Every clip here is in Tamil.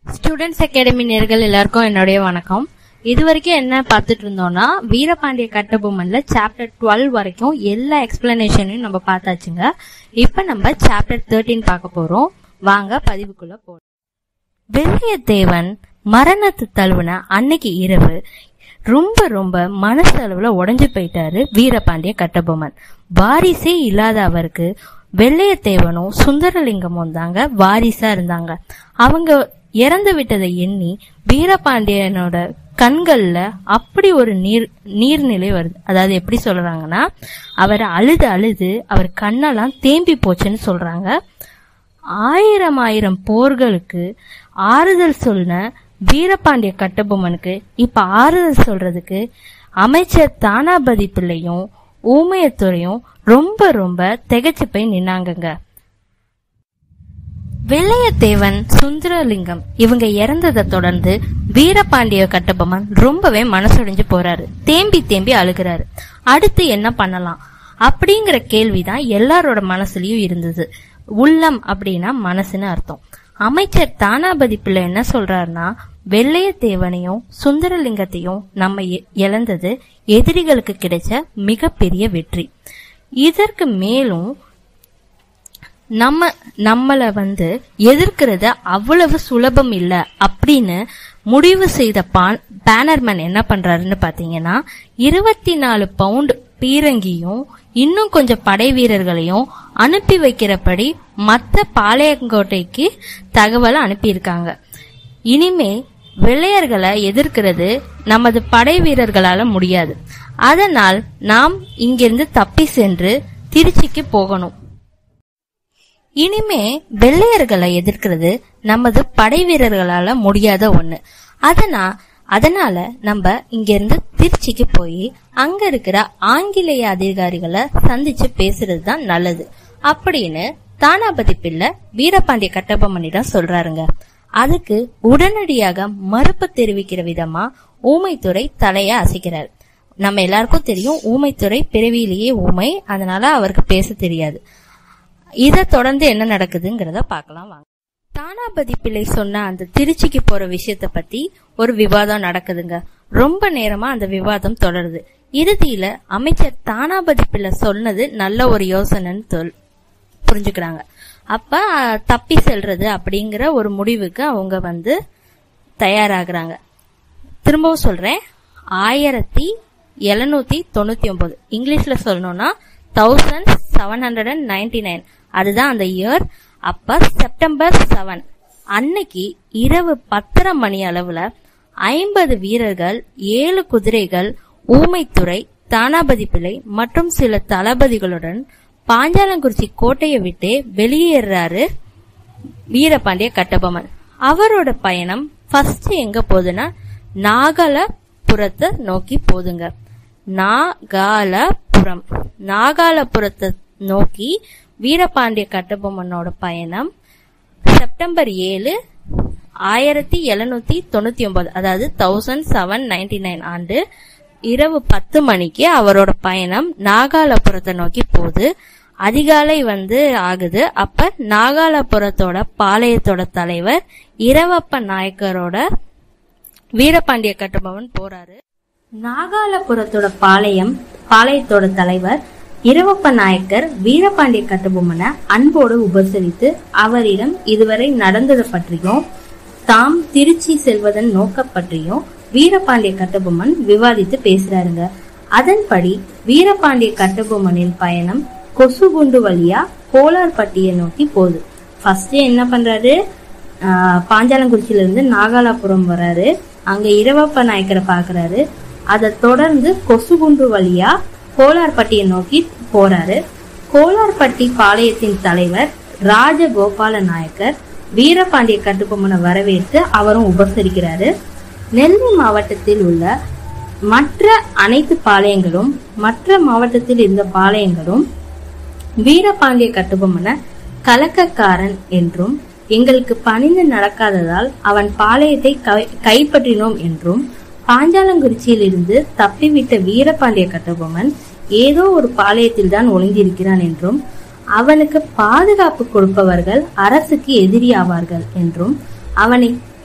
ஸ்டூடெண்ட்ஸ் அகாடமி நேர்கள் எல்லாருக்கும் என்னுடைய வணக்கம் இது வரைக்கும் என்ன பார்த்துட்டு இருந்தோம்னா வீரபாண்டிய கட்டபொம்மன்ல சாப்டர் டுவெல் வரைக்கும் எல்லா எக்ஸ்பிளனேஷனையும் நம்ம பார்த்தாச்சுங்க இப்ப நம்ம சாப்டர் தேர்ட்டீன் பார்க்க போறோம் வாங்க பதிவுக்குள்ள போறோம் வெள்ளியத்தேவன் மரணத்து தழுவுன அன்னைக்கு இரவு ரொம்ப ரொம்ப மனசளவுல உடைஞ்சு போயிட்டாரு வீரபாண்டிய கட்டபொம்மன் வாரிசே இல்லாத அவருக்கு வெள்ளையத்தேவனும் சுந்தரலிங்கமும் தாங்க வாரிசா இருந்தாங்க அவங்க இறந்து விட்டதை எண்ணி வீரபாண்டியனோட கண்கள்ல அப்படி ஒரு நீர் நீர்நிலை வருது அதாவது எப்படி சொல்றாங்கன்னா அவர் அழுது அழுது அவர் கண்ணெல்லாம் தேம்பி போச்சுன்னு சொல்றாங்க ஆயிரம் ஆயிரம் போர்களுக்கு ஆறுதல் சொன்ன வீரபாண்டிய கட்டபொம்மனுக்கு இப்ப ஆறுதல் சொல்றதுக்கு அமைச்சர் தானாபதி பிள்ளையும் ஊமையத்துறையும் ரொம்ப ரொம்ப திகைச்சு போய் நின்னாங்கங்க வெள்ளையத்தேவன் சுந்தரலிங்கம் இவங்க இறந்ததை தொடர்ந்து வீரபாண்டிய கட்டபொம்மன் ரொம்பவே மனசுடைஞ்சு போறாரு தேம்பி தேம்பி அழுகிறாரு அடுத்து என்ன பண்ணலாம் அப்படிங்கிற கேள்விதான் எல்லாரோட மனசுலயும் இருந்தது உள்ளம் அப்படின்னா மனசுன்னு அர்த்தம் அமைச்சர் தானாபதி பிள்ளை என்ன சொல்றாருன்னா வெள்ளையத்தேவனையும் சுந்தரலிங்கத்தையும் நம்ம இ- இழந்தது எதிரிகளுக்கு கிடைச்ச மிகப்பெரிய வெற்றி இதற்கு மேலும் நம்ம நம்மள வந்து எதிர்க்கிறது அவ்வளவு சுலபம் இல்ல அப்படின்னு முடிவு செய்த பான் பேனர்மேன் என்ன பண்றாருன்னு பாத்தீங்கன்னா இருபத்தி நாலு பவுண்ட் பீரங்கியும் இன்னும் கொஞ்சம் படை வீரர்களையும் அனுப்பி வைக்கிறபடி மத்த பாளையங்கோட்டைக்கு தகவலை அனுப்பியிருக்காங்க இனிமே வெள்ளையர்களை எதிர்க்கிறது நமது படை வீரர்களால முடியாது அதனால் நாம் இங்கிருந்து தப்பி சென்று திருச்சிக்கு போகணும் இனிமே வெள்ளையர்களை எதிர்க்கிறது நமது படை வீரர்களால முடியாத ஒண்ணு அதனா அதனால நம்ம இங்க இருந்து திருச்சிக்கு போய் அங்க இருக்கிற ஆங்கிலேய அதிகாரிகளை சந்திச்சு பேசுறது தான் நல்லது அப்படின்னு தானாபதி பிள்ளை வீரபாண்டிய கட்டபொம்மனிடம் சொல்றாருங்க அதுக்கு உடனடியாக மறுப்பு தெரிவிக்கிற விதமா ஊமைத்துறை தலைய அசைக்கிறார் நம்ம எல்லாருக்கும் தெரியும் ஊமைத்துறை பிறவியிலேயே ஊமை அதனால அவருக்கு பேச தெரியாது இதை தொடர்ந்து என்ன நடக்குதுங்கிறத பார்க்கலாம் வாங்க தானாபதி பிள்ளை சொன்ன அந்த திருச்சிக்கு போற விஷயத்த பத்தி ஒரு விவாதம் நடக்குதுங்க ரொம்ப நேரமா அந்த விவாதம் தொடருது இறுதியில அமைச்சர் தானாபதி பிள்ளை சொன்னது நல்ல ஒரு யோசனைன்னு சொல் புரிஞ்சுக்கிறாங்க அப்ப அஹ், தப்பி செல்றது அப்படிங்கிற ஒரு முடிவுக்கு அவங்க வந்து தயாராகிறாங்க திரும்பவும் சொல்றேன் ஆயிரத்தி எழுநூத்தி தொண்ணூத்தி ஒன்பது இங்கிலீஷ்ல சொல்லணும்னா thousand seven hundred and ninety nine அதுதான் அந்த இயர் அப்ப செப்டம்பர் செவன் அன்னைக்கு இரவு பத்தரை மணி அளவுல ஐம்பது வீரர்கள் ஏழு குதிரைகள் ஊமைத்துறை தானாபதி பிள்ளை மற்றும் சில தளபதிகளுடன் பாஞ்சாலங்குறிச்சி கோட்டையை விட்டு வெளியேறாரு வீரபாண்டிய கட்டபொம்மன் அவரோட பயணம் ஃபர்ஸ்ட் எங்க போகுதுன்னா நாகலபுரத்தை நோக்கி போதுங்க நாகாலபுரம் நாகாலபுரத்தை நோக்கி வீரபாண்டிய கட்டபொம்மனோட பயணம் செப்டம்பர் ஏழு ஆயிரத்தி எழுநூத்தி தொண்ணூத்தி ஒன்பது அதாவது தௌசண்ட் செவன் நைன்டி நைன் ஆண்டு இரவு பத்து மணிக்கு அவரோட பயணம் நாகாலபுரத்தை நோக்கி போகுது அதிகாலை வந்து ஆகுது அப்ப நாகாலபுரத்தோட பாளையத்தோட தலைவர் இரவப்ப நாயக்கரோட வீரபாண்டிய கட்டபொம்மன் போறாரு நாகாலபுரத்தோட பாளையம் பாளையத்தோட தலைவர் இரவப்ப நாயக்கர் வீரபாண்டிய கட்டபொம்மனை அன்போடு உபசரித்து அவரிடம் இதுவரை நடந்தது பற்றியும் தாம் திருச்சி செல்வதன் நோக்க பற்றியும் வீரபாண்டிய கட்டபொம்மன் விவாதித்து பேசுறாருங்க அதன்படி வீரபாண்டிய கட்டபொம்மனின் பயணம் கொசுகுண்டு வழியா கோலார்பட்டியை நோக்கி போகுது ஃபர்ஸ்ட் என்ன பண்றாரு ஆஹ் பாஞ்சாலங்குறிச்சியில இருந்து நாகாலாபுரம் வராரு அங்க இரவப்ப நாயக்கரை பாக்குறாரு அதை தொடர்ந்து கொசுகுண்டு வழியா கோலார்பட்டியை நோக்கி போறாரு கோலார்பட்டி பாளையத்தின் தலைவர் ராஜகோபால நாயக்கர் வீரபாண்டிய கட்டுப்பொம்மனை வரவேற்று அவரும் உபசரிக்கிறாரு நெல்லை மாவட்டத்தில் உள்ள மற்ற அனைத்து பாளையங்களும் மற்ற மாவட்டத்தில் இருந்த பாளையங்களும் வீரபாண்டிய கட்டுபொம்மன கலக்கக்காரன் என்றும் எங்களுக்கு பணிந்து நடக்காததால் அவன் பாளையத்தை கை- கைப்பற்றினோம் என்றும் பாஞ்சாலங்குறிச்சியில் இருந்து தப்பிவிட்ட வீரபாண்டிய கட்டபொம்மன் ஏதோ ஒரு பாளையத்தில் தான் ஒளிந்திருக்கிறான் என்றும் அவனுக்கு பாதுகாப்பு கொடுப்பவர்கள் அரசுக்கு எதிரி ஆவார்கள் என்றும் அவனை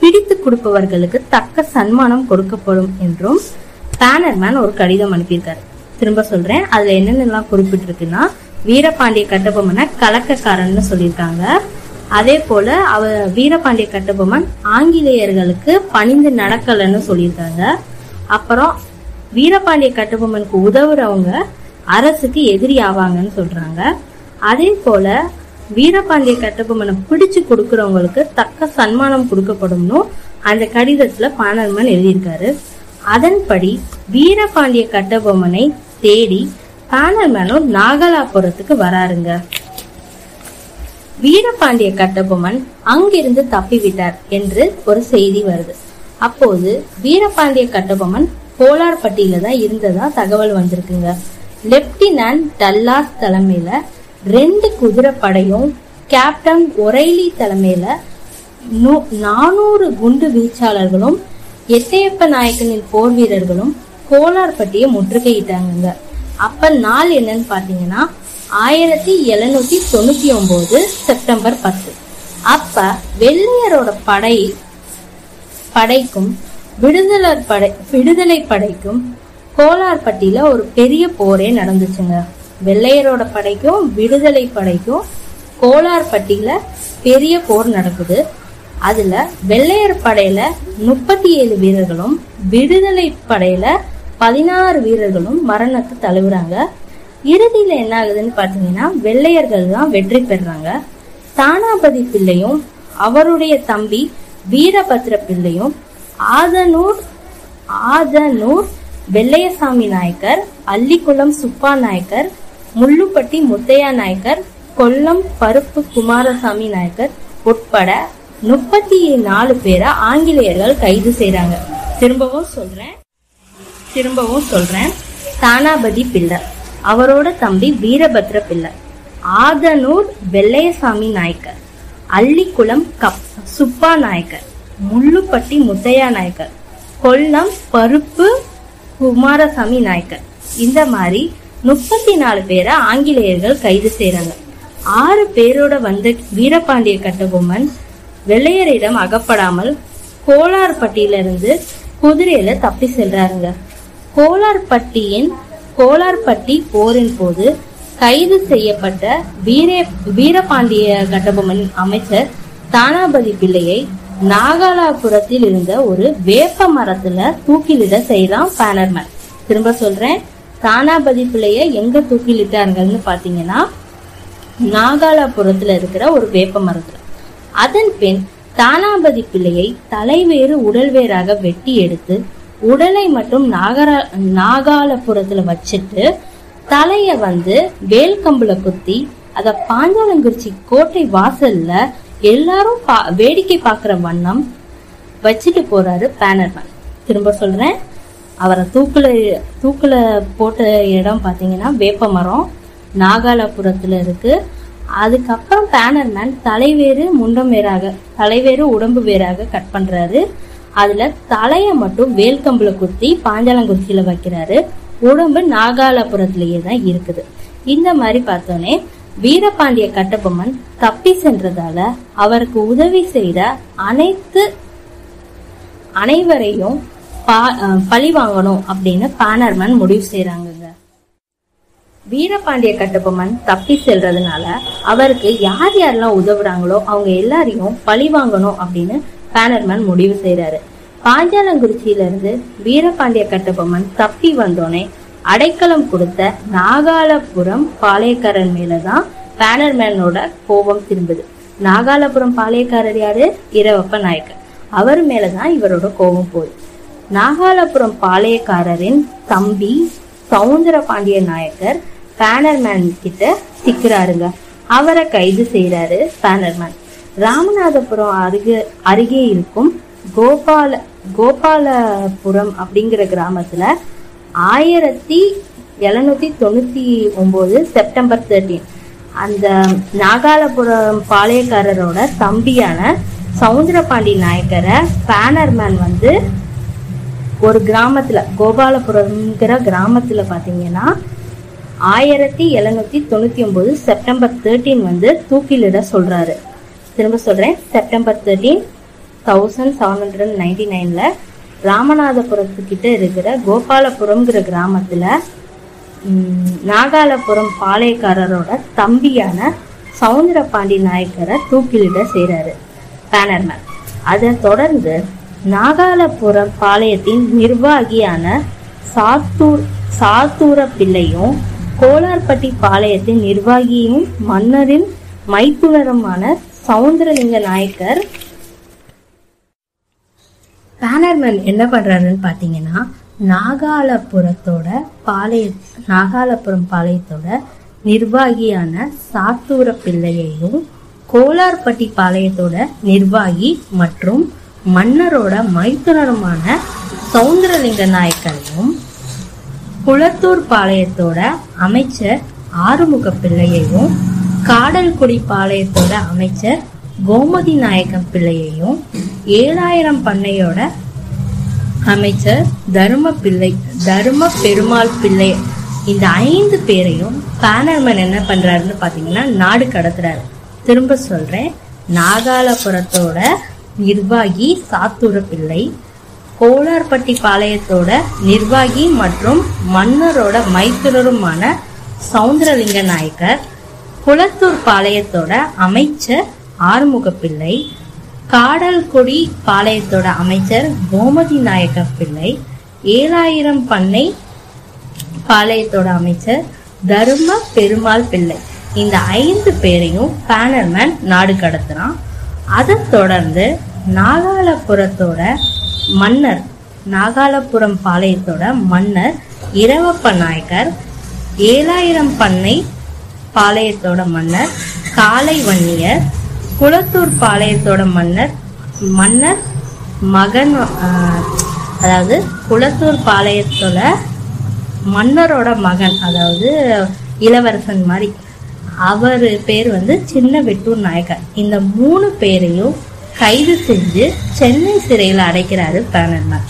பிடித்து கொடுப்பவர்களுக்கு தக்க சன்மானம் கொடுக்கப்படும் என்றும் பேனர்மேன் ஒரு கடிதம் அனுப்பியிருக்காரு திரும்ப சொல்றேன் அதுல என்னென்னலாம் குறிப்பிட்டிருக்குன்னா வீரபாண்டிய கட்டபொம்மனை கலக்கக்காரன்னு சொல்லியிருக்காங்க அதே போல அவ வீரபாண்டிய கட்டபொம்மன் ஆங்கிலேயர்களுக்கு பணிந்து நடக்கலன்னு சொல்லியிருக்காங்க அப்புறம் வீரபாண்டிய கட்டபொம்மனுக்கு உதவுறவங்க அரசுக்கு எதிரி ஆவாங்கன்னு சொல்றாங்க அதே போல வீரபாண்டிய கட்டபொம்மனை பிடிச்சு கொடுக்கறவங்களுக்கு தக்க சன்மானம் கொடுக்கப்படும்னு அந்த கடிதத்துல பானர்மன் எழுதியிருக்காரு அதன்படி வீரபாண்டிய கட்டபொம்மனை தேடி பானர்மனும் நாகலாபுரத்துக்கு வராருங்க வீரபாண்டிய கட்டபொம்மன் அங்கிருந்து தப்பிவிட்டார் என்று ஒரு செய்தி வருது அப்போது வீரபாண்டிய கட்டபொம்மன் கோலார்பட்டியில தான் இருந்ததா தகவல் வந்திருக்குங்க லெப்டினன்ட் டல்லாஸ் தலைமையில ரெண்டு குதிரை படையும் கேப்டன் ஒரைலி தலைமையில நூ- நானூறு குண்டு வீச்சாளர்களும் எட்டையப்ப நாயக்கனின் போர் வீரர்களும் கோலார்பட்டியை முற்றுகையிட்டாங்க அப்ப நாள் என்னன்னு பாத்தீங்கன்னா ஆயிரத்தி எழுநூத்தி தொண்ணூத்தி ஒன்பது செப்டம்பர் பத்து அப்ப வெள்ளையரோட படை படைக்கும் விடுதலை படை விடுதலை படைக்கும் கோலார்பட்டியில ஒரு பெரிய போரே நடந்துச்சுங்க வெள்ளையரோட படைக்கும் விடுதலை படைக்கும் கோலார்பட்டியில பெரிய போர் நடக்குது அதுல வெள்ளையர் படையில முப்பத்தி ஏழு வீரர்களும் விடுதலை படையில பதினாறு வீரர்களும் மரணத்தை தழுவுறாங்க இறுதியில என்ன ஆகுதுன்னு பாத்தீங்கன்னா வெள்ளையர்கள் தான் வெற்றி பெறாங்க தானாபதி பிள்ளையும் அவருடைய தம்பி வீரபத்ர பிள்ளையும் ஆதனூர் ஆதனூர் வெள்ளையசாமி நாயக்கர் அல்லிக்குளம் சுப்பா நாயக்கர் முள்ளுப்பட்டி முத்தையா நாயக்கர் கொல்லம் பருப்பு குமாரசாமி நாயக்கர் உட்பட முப்பத்தி நாலு பேரை ஆங்கிலேயர்கள் கைது செய்றாங்க திரும்பவும் சொல்றேன் திரும்பவும் சொல்றேன் தானாபதி பிள்ளை அவரோட தம்பி வீரபத்ர பிள்ளை ஆதனூர் வெள்ளையசாமி நாயக்கர் அள்ளிக்குளம் கப் சுப்பா நாயக்கர் முள்ளுப்பட்டி முத்தையா நாயக்கர் கொல்லம் பருப்பு குமாரசாமி நாயக்கர் இந்த மாதிரி முப்பத்தி நாலு பேரை ஆங்கிலேயர்கள் கைது செய்றாங்க ஆறு பேரோட வந்த வீரபாண்டிய கட்டபொம்மன் வெள்ளையரிடம் அகப்படாமல் கோலார்பட்டியிலிருந்து குதிரையில தப்பி செல்றாருங்க கோலார்பட்டியின் கோலார்பட்டி போரின் போது கைது செய்யப்பட்ட வீர வீரபாண்டிய கட்டபொம்மன் அமைச்சர் தானாபதி பிள்ளையை நாகாலாபுரத்தில் இருந்த ஒரு வேப்ப மரத்துல தூக்கிலிட செய்யலாம் பேனர்மேன் திரும்ப சொல்றேன் தானாபதி பிள்ளைய எங்க தூக்கிலிட்டாருங்கன்னு பாத்தீங்கன்னா நாகாலாபுரத்துல இருக்கிற ஒரு வேப்ப மரத்துல அதன் பின் தானாபதி பிள்ளையை தலைவேறு உடல் வேறாக வெட்டி எடுத்து உடலை மட்டும் நாகரா நாகாலபுரத்துல வச்சுட்டு தலைய வந்து வேல்கம்புல குத்தி அத பாஞ்சாலங்குறிச்சி கோட்டை வாசல்ல எல்லாரும் பா- வேடிக்கை பார்க்கிற வண்ணம் வச்சுட்டு போறாரு பேனர்மேன் திரும்ப சொல்றேன் அவரை தூக்குல தூக்குல போட்ட இடம் பாத்தீங்கன்னா வேப்ப மரம் நாகாலாபுரத்துல இருக்கு அதுக்கப்புறம் பேனர்மேன் தலைவேறு முண்டம் வேறாக தலைவேறு உடம்பு வேறாக கட் பண்றாரு அதுல தலைய மட்டும் வேல்கம்புல குத்தி பாஞ்சாலங்குறிச்சியில வைக்கிறாரு உடம்பு நாகாலாபுரத்திலேயே தான் இருக்குது இந்த மாதிரி பார்த்தோன்னே வீரபாண்டிய கட்டபொம்மன் தப்பி சென்றதால அவருக்கு உதவி செய்த அனைத்து அனைவரையும் பா- அஹ் பழி வாங்கணும் அப்படின்னு பானர்மன் முடிவு செய்றாங்கங்க வீரபாண்டிய கட்டபொம்மன் தப்பி செல்றதுனால அவருக்கு யார் யாரெல்லாம் உதவுறாங்களோ அவங்க எல்லாரையும் பழி வாங்கணும் அப்படின்னு பேனர்மன் முடிவு செய்றாரு பாஞ்சாலங்குறிச்சியில இருந்து வீரபாண்டிய கட்டபொம்மன் தப்பி வந்தோனே அடைக்கலம் கொடுத்த நாகாலபுரம் பாளையக்காரன் மேலதான் பேனர்மேனோட கோபம் திரும்புது நாகாலபுரம் பாளையக்காரர் யாரு இரவப்ப நாயக்கர் அவர் மேலதான் இவரோட கோபம் போகுது நாகாலபுரம் பாளையக்காரரின் தம்பி சவுந்தர பாண்டிய நாயக்கர் பேனர்மேன் கிட்ட சிக்கிறாருங்க அவரை கைது செய்யறாரு பேனர்மேன் ராமநாதபுரம் அருகே அருகே இருக்கும் கோபால கோபாலபுரம் அப்படிங்கிற கிராமத்துல ஆயிரத்தி எழுநூத்தி தொண்ணூத்தி ஒன்பது செப்டம்பர் தேர்ட்டீன் அந்த நாகாலபுரம் பாளையக்காரரோட தம்பியான சவுந்தரபாண்டி நாயக்கரை பேனர்மேன் வந்து ஒரு கிராமத்துல கோபாலபுரம்ங்கிற கிராமத்துல பாத்தீங்கன்னா ஆயிரத்தி எழுநூத்தி தொண்ணூத்தி ஒன்பது செப்டம்பர் தேர்ட்டீன் வந்து தூக்கிலிட சொல்றாரு திரும்ப சொல்றேன் September thirteen thousand seven hundred ninety நைன்ல ராமநாதபுரத்துக்கிட்ட இருக்கிற கோபாலபுரம்ங்கிற கிராமத்துல ம், நாகாலபுரம் பாளையக்காரரோட தம்பியான சவுந்தரபாண்டி நாயக்கரை தூக்கிலிட செய்றாரு பேனர்மேன் அதை தொடர்ந்து நாகாலபுரம் பாளையத்தின் நிர்வாகியான சாத்தூர் சாத்தூர பிள்ளையும் கோலார்பட்டி பாளையத்தின் நிர்வாகியும் மன்னரின் மைத்துனருமான சவுந்தரலிங்க நாயக்கர் பேனர்மேன் என்ன பண்றாருன்னு பாத்தீங்கன்னா நாகாலபுரத்தோட பாளைய நாகாலபுரம் பாளையத்தோட நிர்வாகியான சாத்தூர பிள்ளையையும் கோலார்பட்டி பாளையத்தோட நிர்வாகி மற்றும் மன்னரோட மைத்துனருமான சவுந்தரலிங்க நாயக்கரையும் குளத்தூர் பாளையத்தோட அமைச்சர் ஆறுமுக பிள்ளையையும் காடல்குடி பாளையத்தோட அமைச்சர் கோமதி நாயக்கம் பிள்ளையையும் ஏழாயிரம் பண்ணையோட அமைச்சர் தர்ம பிள்ளை தர்ம பெருமாள் பிள்ளை இந்த ஐந்து பேரையும் பேனர்மேன் என்ன பண்றாருன்னு பாத்தீங்கன்னா நாடு கடத்துறாரு திரும்ப சொல்றேன் நாகாலபுரத்தோட நிர்வாகி சாத்தூர பிள்ளை கோலார்பட்டி பாளையத்தோட நிர்வாகி மற்றும் மன்னரோட மைத்துனருமான சவுந்தரலிங்க நாயக்கர் குளத்தூர் பாளையத்தோட அமைச்சர் ஆறுமுக பிள்ளை காடல்குடி பாளையத்தோட அமைச்சர் கோமதி நாயக்க பிள்ளை ஏழாயிரம் பண்ணை பாளையத்தோட அமைச்சர் தர்ம பெருமாள் பிள்ளை இந்த ஐந்து பேரையும் பேனர்மேன் நாடு கடத்துறான் அதைத் தொடர்ந்து நாகாலபுரத்தோட மன்னர் நாகாலபுரம் பாளையத்தோட மன்னர் இரவப்ப நாயக்கர் ஏழாயிரம் பண்ணை பாளையத்தோட மன்னர் காளை வன்னியர் குளத்தூர் பாளையத்தோட மன்னர் மன்னர் மகன் ஆஹ், அதாவது குளத்தூர் பாளையத்தோட மன்னரோட மகன் அதாவது இளவரசன் மாதிரி அவர் பேர் வந்து சின்ன வெட்டூர் நாயக்கர் இந்த மூணு பேரையும் கைது செஞ்சு சென்னை சிறையில் அடைக்கிறாரு பேனர்மேன்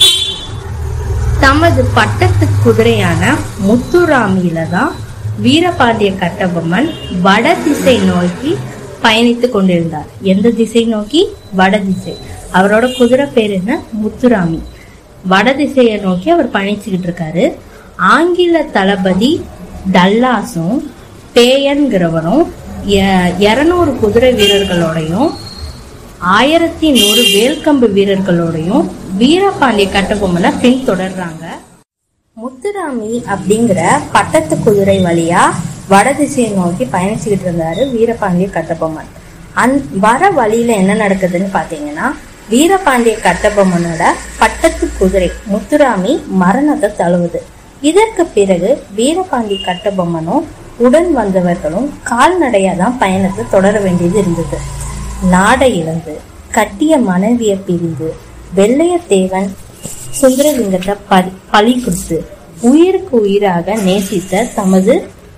தமது பட்டத்து குதிரையான முத்துராமியில தான் வீரபாண்டிய கட்டபொம்மன் வட திசை நோக்கி பயணித்துக் கொண்டிருந்தார் எந்த திசை நோக்கி வட திசை அவரோட குதிரை பேர் என்ன முத்துராமி வட திசையை நோக்கி அவர் பயணிச்சுக்கிட்டு இருக்காரு ஆங்கில தளபதி டல்லாஸும் பேயன்கிறவரும் இருநூறு குதிரை வீரர்களோடையும் ஆயிரத்தி நூறு வேல்கம்பு வீரர்களோடையும் வீரபாண்டிய கட்டபொம்மனை பின்தொடர்றாங்க முத்துராமி அப்படிங்கிற பட்டத்து குதிரை வழியா வடதிசையை நோக்கி பயணிச்சுக்கிட்டு இருந்தாரு வீரபாண்டிய கட்டபொம்மன் அந் வர வழியில என்ன நடக்குதுன்னு பாத்தீங்கன்னா வீரபாண்டிய கட்டபொம்மனோட பட்டத்து குதிரை முத்துராமி மரணத்தை தழுவுது இதற்கு பிறகு வீரபாண்டிய கட்டபொம்மனும் உடன் வந்தவர்களும் கால்நடையா தான் பயணத்தை தொடர வேண்டியது இருந்தது நாடை இழந்து கட்டிய மனைவியை பிரிந்து வெள்ளையத்தேவன் சுந்தரலிங்கத்தை பலி பலி கொடுத்து உயிருக்கு உயிராக நேசித்த தமது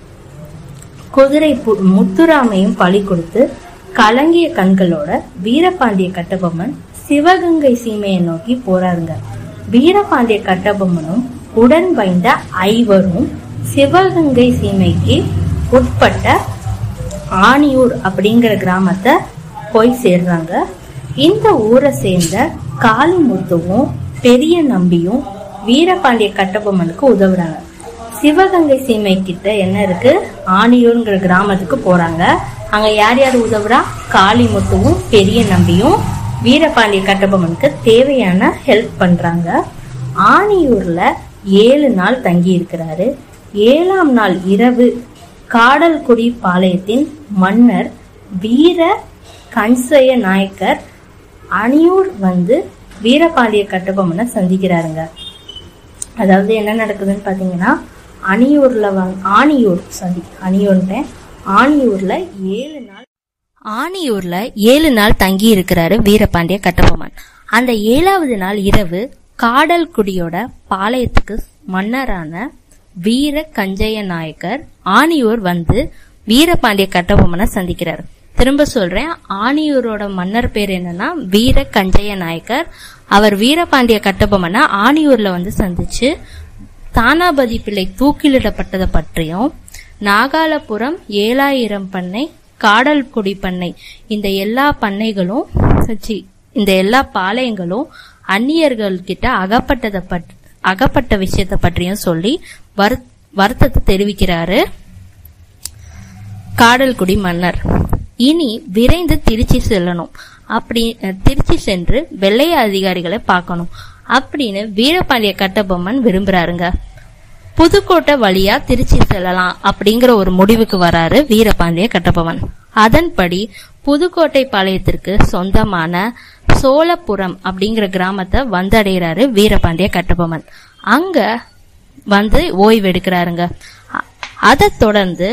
குதிரை பு- முத்துராமையும் பலி கொடுத்து கலங்கிய கண்களோட வீரபாண்டிய கட்டபொம்மன் சிவகங்கை சீமையை நோக்கி போறாருங்க வீரபாண்டிய கட்டபொம்மனும் உடன் வைந்த ஐவரும் சிவகங்கை சீமைக்கு உட்பட்ட ஆணியூர் அப்படிங்கிற கிராமத்தை போய் சேர்றாங்க இந்த ஊரை சேர்ந்த காளிமுத்துவும் பெரிய நம்பியும் வீரபாண்டிய கட்டபொம்மனுக்கு உதவுறாங்க சிவகங்கை சீமை கிட்ட என்ன இருக்கு ஆணியூர்ங்கிற கிராமத்துக்கு போறாங்க அங்க யார் யார் உதவுறா காளிமுத்துவும் பெரிய நம்பியும் வீரபாண்டிய கட்டபொம்மனுக்கு தேவையான ஹெல்ப் பண்றாங்க ஆணியூர்ல ஏழு நாள் தங்கி இருக்கிறாரு ஏழாம் நாள் இரவு காடல்குடி பாளையத்தின் மன்னர் வீர கன்சய நாயக்கர் அணியூர் வந்து வீரபாண்டிய கட்டபொம்மனை சந்திக்கிறாருங்க அதாவது என்ன நடக்குதுன்னு பாத்தீங்கன்னா அணியூர்ல வ- ஆணியூர் சாரி அணியூர்ன்றேன் ஆணியூர்ல ஏழு நாள் ஆணியூர்ல ஏழு நாள் தங்கி இருக்கிறாரு வீரபாண்டிய கட்டபொம்மன் அந்த ஏழாவது நாள் இரவு காடல்குடியோட பாளையத்துக்கு மன்னரான வீர கஞ்சய நாயக்கர் ஆணியூர் வந்து வீரபாண்டிய கட்டபொம்மனை சந்திக்கிறார் திரும்ப சொல்றேன் ஆணியூரோட மன்னர் பேர் என்னன்னா வீர கஞ்சய நாயக்கர் அவர் வீரபாண்டிய கட்டபொம்மனை ஆணியூர்ல வந்து சந்திச்சு தானாபதி பிள்ளை தூக்கிலிடப்பட்டதை பற்றியும் நாகாலபுரம் ஏழாயிரம் பண்ணை காடல்குடி பண்ணை இந்த எல்லா பண்ணைகளும் சச்சி இந்த எல்லா பாளையங்களும் அந்நியர்கள் கிட்ட அகப்பட்டதை பற்றி அகப்பட்ட விஷயத்தை பற்றியும் சொல்லி வருத்- வருத்தத்தை தெரிவிக்கிறாரு காடல்குடி மன்னர் இனி விரைந்து திருச்சி செல்லணும் அப்படி அஹ், திருச்சி சென்று வெள்ளைய அதிகாரிகளை பார்க்கணும் அப்படின்னு வீரபாண்டிய கட்டபொம்மன் விரும்புறாருங்க புதுக்கோட்டை வழியா திருச்சி செல்லலாம் அப்படிங்கிற ஒரு முடிவுக்கு வராரு வீரபாண்டிய கட்டபொம்மன் அதன்படி புதுக்கோட்டை பாளையத்திற்கு சொந்தமான சோழபுரம் அப்படிங்கிற கிராமத்தை வந்தடைகிறாரு வீரபாண்டிய கட்டபொம்மன் அங்க வந்து ஓய்வு எடுக்கிறாருங்க அ- அதைத் தொடர்ந்து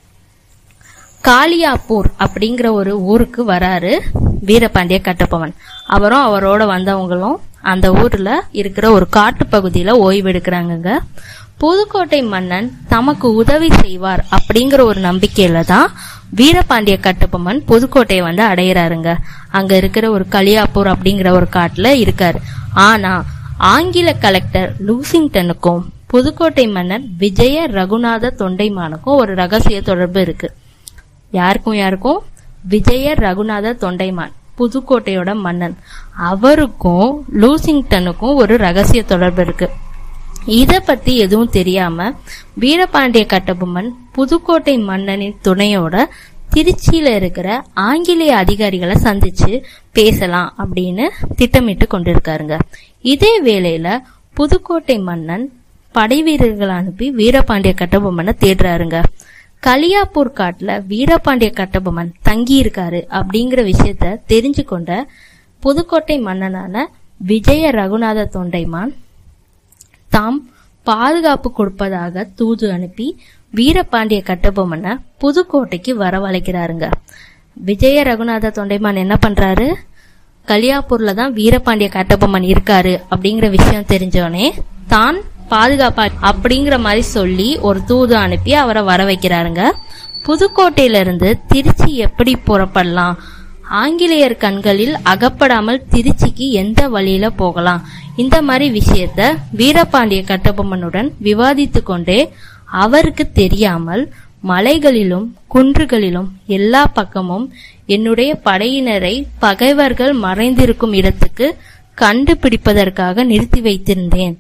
காளியாப்பூர் அப்படிங்கிற ஒரு ஊருக்கு வராரு வீரபாண்டிய கட்டபொம்மன் அவரும் அவரோட வந்தவங்களும் அந்த ஊர்ல இருக்கிற ஒரு காட்டு பகுதியில ஓய்வு எடுக்கிறாங்கங்க புதுக்கோட்டை மன்னன் தமக்கு உதவி செய்வார் அப்படிங்கிற ஒரு நம்பிக்கையில தான் வீரபாண்டிய கட்டபொம்மன் புதுக்கோட்டையை வந்து அடையிறாருங்க அங்க இருக்கிற ஒரு களியாப்பூர் அப்படிங்கிற ஒரு காட்டுல இருக்காரு ஆனா ஆங்கில கலெக்டர் லூசிங்டனுக்கும் புதுக்கோட்டை மன்னர் விஜய ரகுநாத தொண்டைமானுக்கும் ஒரு ரகசிய தொடர்பு இருக்கு யாருக்கும் யாருக்கும் விஜய ரகுநாத தொண்டைமான் புதுக்கோட்டையோட மன்னன் அவருக்கும் லூசிங்டனுக்கும் ஒரு ரகசிய தொடர்பு இருக்கு இத பத்தி எதுவும் தெரியாம வீரபாண்டிய கட்டபொம்மன் புதுக்கோட்டை மன்னனின் துணையோட திருச்சியில இருக்கிற ஆங்கிலேய அதிகாரிகளை சந்திச்சு பேசலாம் அப்படின்னு திட்டமிட்டு கொண்டிருக்காருங்க இதே வேளையில புதுக்கோட்டை மன்னன் படை வீரர்களை அனுப்பி வீரபாண்டிய கட்டபொம்மனை தேடுறாருங்க களியாப்பூர் காட்டுல வீரபாண்டிய கட்டபொம்மன் தங்கி இருக்காரு அப்படிங்கிற விஷயத்த தெரிஞ்சு கொண்ட புதுக்கோட்டை மன்னனான விஜய ரகுநாத தொண்டைமான் தாம் பாதுகாப்பு கொடுப்பதாக தூது அனுப்பி வீரபாண்டிய கட்டபொம்மனை புதுக்கோட்டைக்கு வரவழைக்கிறாருங்க விஜய ரகுநாத தொண்டைமான் என்ன பண்றாரு கலியாப்பூர்ல தான் வீரபாண்டிய கட்டபொம்மன் இருக்காரு அப்படிங்கிற விஷயம் தெரிஞ்சோனே தான் பாதுகாப்பா அப்படிங்கிற மாதிரி சொல்லி ஒரு தூது அனுப்பி அவரை வர வைக்கிறாருங்க புதுக்கோட்டையில இருந்து திருச்சி எப்படி புறப்படலாம் ஆங்கிலேயர் கண்களில் அகப்படாமல் திருச்சிக்கு எந்த வழியில போகலாம் இந்த மாதிரி விஷயத்த வீரபாண்டிய கட்டபொம்மனுடன் விவாதித்து கொண்டே அவருக்கு தெரியாமல் மலைகளிலும் குன்றுகளிலும் எல்லா பக்கமும் என்னுடைய படையினரை பகைவர்கள் மறைந்திருக்கும் இடத்துக்கு கண்டுபிடிப்பதற்காக நிறுத்தி வைத்திருந்தேன்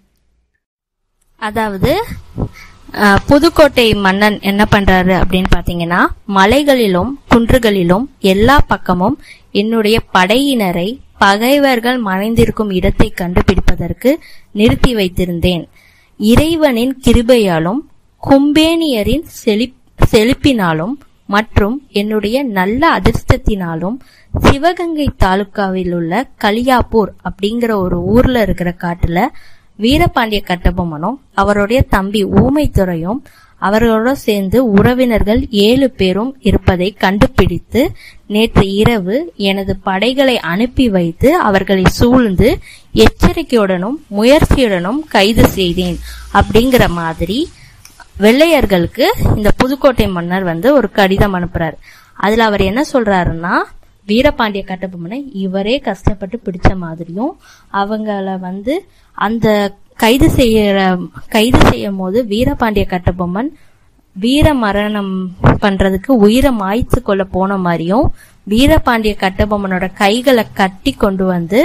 அதாவது அஹ், புதுக்கோட்டை மன்னன் என்ன பண்றாரு அப்படின்னு பாத்தீங்கன்னா மலைகளிலும் குன்றுகளிலும் எல்லா பக்கமும் என்னுடைய படையினரை பகைவர்கள் மறைந்திருக்கும் இடத்தை கண்டுபிடிப்பதற்கு நிறுத்தி வைத்திருந்தேன் இறைவனின் கிருபையாலும் கும்பேனியரின் செழிப் செழிப்பினாலும் மற்றும் என்னுடைய நல்ல அதிர்ஷ்டத்தினாலும் சிவகங்கை தாலுக்காவில் உள்ள களியாப்பூர் அப்படிங்கிற ஒரு ஊர்ல இருக்கிற காட்டுல வீரபாண்டிய கட்டபொம்மனும் அவருடைய தம்பி ஊமைத்துறையும் அவர்களோட சேர்ந்து உறவினர்கள் ஏழு பேரும் இருப்பதை கண்டுபிடித்து நேற்று இரவு எனது படைகளை அனுப்பி வைத்து அவர்களை சூழ்ந்து எச்சரிக்கையுடனும் முயற்சியுடனும் கைது செய்தேன் அப்படிங்கிற மாதிரி வெள்ளையர்களுக்கு இந்த புதுக்கோட்டை மன்னர் வந்து ஒரு கடிதம் அனுப்புறாரு அதுல அவர் என்ன சொல்றாருன்னா வீரபாண்டிய கட்டபொம்மனை இவரே கஷ்டப்பட்டு பிடிச்ச மாதிரியும் அவங்கள வந்து அந்த கைது செய்யற கைது செய்யும் போது வீரபாண்டிய கட்டபொம்மன் வீர மரணம் பண்றதுக்கு உயிரை மாய்த்து கொள்ள போன மாதிரியும் வீரபாண்டிய கட்டபொம்மனோட கைகளை கட்டி கொண்டு வந்து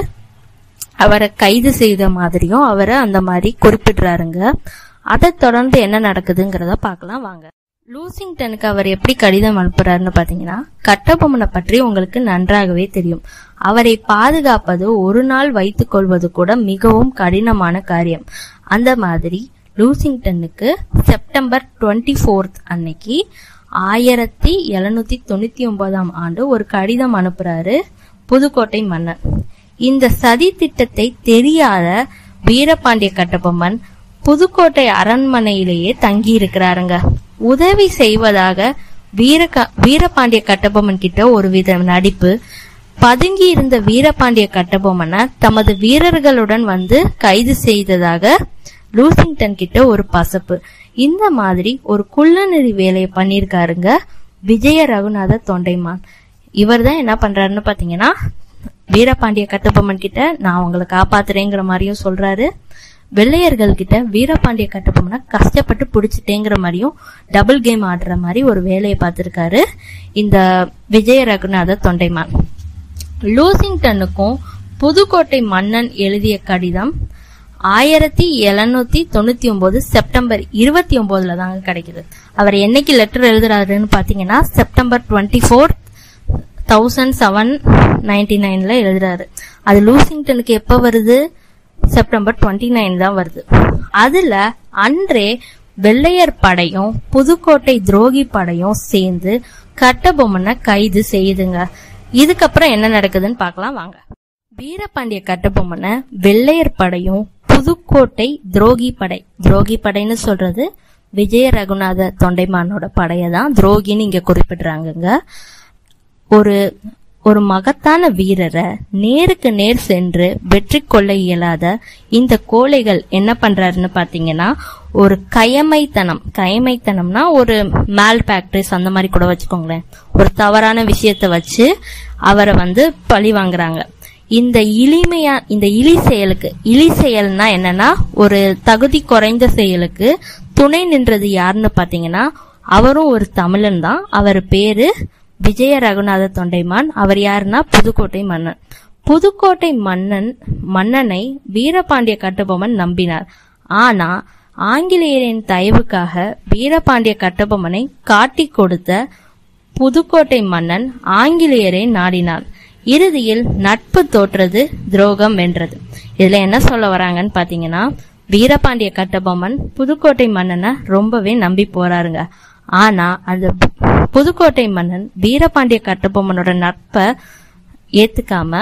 அவரை கைது செய்த மாதிரியும் அவரை அந்த மாதிரி குறிப்பிடுறாருங்க அதை தொடர்ந்து என்ன நடக்குதுங்கிறத பார்க்கலாம் வாங்க லூசிங்டனுக்கு அவர் எப்படி கடிதம் அனுப்புறாருன்னு பாத்தீங்கன்னா கட்டபொம்மனை பற்றி உங்களுக்கு நன்றாகவே தெரியும் அவரை பாதுகாப்பது ஒரு நாள் வைத்துக் கொள்வது கூட மிகவும் கடினமான காரியம் அந்த மாதிரி லூசிங்டனுக்கு செப்டம்பர் டுவெண்ட்டி ஃபோர்த் அன்னைக்கு ஆயிரத்தி எழுநூத்தி தொண்ணூத்தி ஒன்பதாம் ஆண்டு ஒரு கடிதம் அனுப்புறாரு புதுக்கோட்டை மன்னன் இந்த சதி திட்டத்தை தெரியாத வீரபாண்டிய கட்டபொம்மன் புதுக்கோட்டை அரண்மனையிலேயே தங்கி இருக்கிறாருங்க உதவி செய்வதாக வீரக வீரபாண்டிய கட்டபொம்மன் கிட்ட ஒரு வித நடிப்பு பதுங்கி இருந்த வீரபாண்டிய கட்டபொம்மனை தமது வீரர்களுடன் வந்து கைது செய்ததாக லூசிங்டன் கிட்ட ஒரு பசப்பு இந்த மாதிரி ஒரு குள்ளநெறி வேலையை பண்ணியிருக்காருங்க விஜய ரகுநாத தொண்டைமான் இவர் தான் என்ன பண்றாருன்னு பாத்தீங்கன்னா வீரபாண்டிய கட்டபொம்மன் கிட்ட நான் உங்களை காப்பாத்துறேங்கிற மாதிரியும் சொல்றாரு வெள்ளையர்கள் கிட்ட வீரபாண்டிய கட்டபொம்மனை கஷ்டப்பட்டு பிடிச்சிட்டேங்கிற மாதிரியும் டபுள் கேம் ஆடுற மாதிரி ஒரு வேலையை பார்த்திருக்காரு இந்த விஜய ரகுநாத தொண்டைமான் லூசிங்டனுக்கும் புதுக்கோட்டை மன்னன் எழுதிய கடிதம் ஆயிரத்தி எழுநூத்தி தொண்ணூத்தி ஒன்பது செப்டம்பர் இருபத்தி ஒன்பதுல தாங்க கிடைக்குது அவர் என்னைக்கு லெட்டர் எழுதுறாருன்னு பாத்தீங்கன்னா September twenty four thousand seven ninety நைன்ல எழுதுறாரு அது லூசிங்டனுக்கு எப்ப வருது செப்டம்பர் டுவெண்ட்டி நைன் தான் வருது அதுல அன்றே வெள்ளையர் படையும் புதுக்கோட்டை துரோகி படையும் சேர்ந்து கட்டபொம்மனை கைது செய்யுதுங்க இதுக்கப்புறம் என்ன நடக்குதுன்னு பார்க்கலாம் வாங்க வீரபாண்டிய கட்டபொம்மனை வெள்ளையர் படையும் புதுக்கோட்டை துரோகி படை துரோகி படைன்னு சொல்றது விஜய ரகுநாத தொண்டைமானோட படையை தான் துரோகின்னு இங்க குறிப்பிடுறாங்கங்க ஒரு ஒரு மகத்தான வீரரை நேருக்கு நேர் சென்று வெற்றி கொள்ள இயலாத இந்த கோழைகள் என்ன பண்றாருன்னு பாத்தீங்கன்னா ஒரு கயமைத்தனம் கயமைத்தனம்னா ஒரு மேல் ஃபேக்டரிஸ் அந்த மாதிரி கூட வச்சுக்கோங்களேன் ஒரு தவறான விஷயத்த வச்சு அவரை வந்து பழி வாங்குறாங்க இந்த இளிமையா இந்த இழி செயலுக்கு இழி செயல்னா என்னன்னா ஒரு தகுதி குறைந்த செயலுக்கு துணை நின்றது யாருன்னு பாத்தீங்கன்னா அவரும் ஒரு தமிழன் தான் அவர் பேரு விஜய ரகுநாத தொண்டைமான் அவர் யாருன்னா புதுக்கோட்டை மன்னன் புதுக்கோட்டை மன்னன் மன்னனை வீரபாண்டிய கட்டபொம்மன் நம்பினார் ஆனா ஆங்கிலேயரின் தயவுக்காக வீரபாண்டிய கட்டபொம்மனை காட்டிக் கொடுத்த புதுக்கோட்டை மன்னன் ஆங்கிலேயரை நாடினார் இறுதியில் நட்பு தோற்றது துரோகம் வென்றது இதுல என்ன சொல்ல வராங்கன்னு பாத்தீங்கன்னா வீரபாண்டிய கட்டபொம்மன் புதுக்கோட்டை மன்னனை ரொம்பவே நம்பி போறாருங்க ஆனா அந்த புதுக்கோட்டை மன்னன் வீரபாண்டிய கட்டபொம்மனோட நட்பை ஏத்துக்காம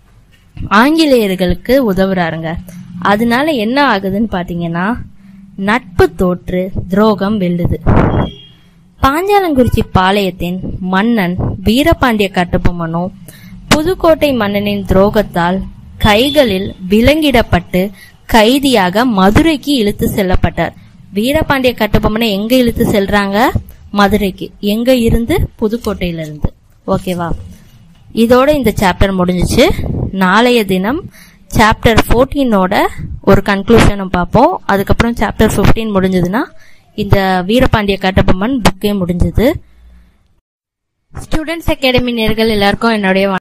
ஆங்கிலேயர்களுக்கு உதவுறாருங்க அதனால என்ன ஆகுதுன்னு பாத்தீங்கன்னா நட்பு தோற்று துரோகம் வெல்லுது பாஞ்சாலங்குறிச்சி பாளையத்தின் மன்னன் வீரபாண்டிய கட்டபொம்மனும் புதுக்கோட்டை மன்னனின் துரோகத்தால் கைகளில் விலங்கிடப்பட்டு கைதியாக மதுரைக்கு இழுத்து செல்லப்பட்டார் வீரபாண்டிய கட்டபொம்மனை எங்க இழுத்து செல்றாங்க மதுரைக்கு எங்க இருந்து புதுக்கோட்டையில இருந்து ஓகேவா இதோட இந்த சாப்டர் முடிஞ்சிச்சு நாளைய தினம் சாப்டர் ஃபோர்டீனோட ஒரு கன்க்ளூஷனும் பார்ப்போம் அதுக்கப்புறம் சாப்டர் 15 முடிஞ்சதுன்னா இந்த வீரபாண்டிய கட்டபொம்மன் புக்கே முடிஞ்சது ஸ்டூடெண்ட்ஸ் அகாடமி நேர்கள் எல்லாருக்கும் என்னுடைய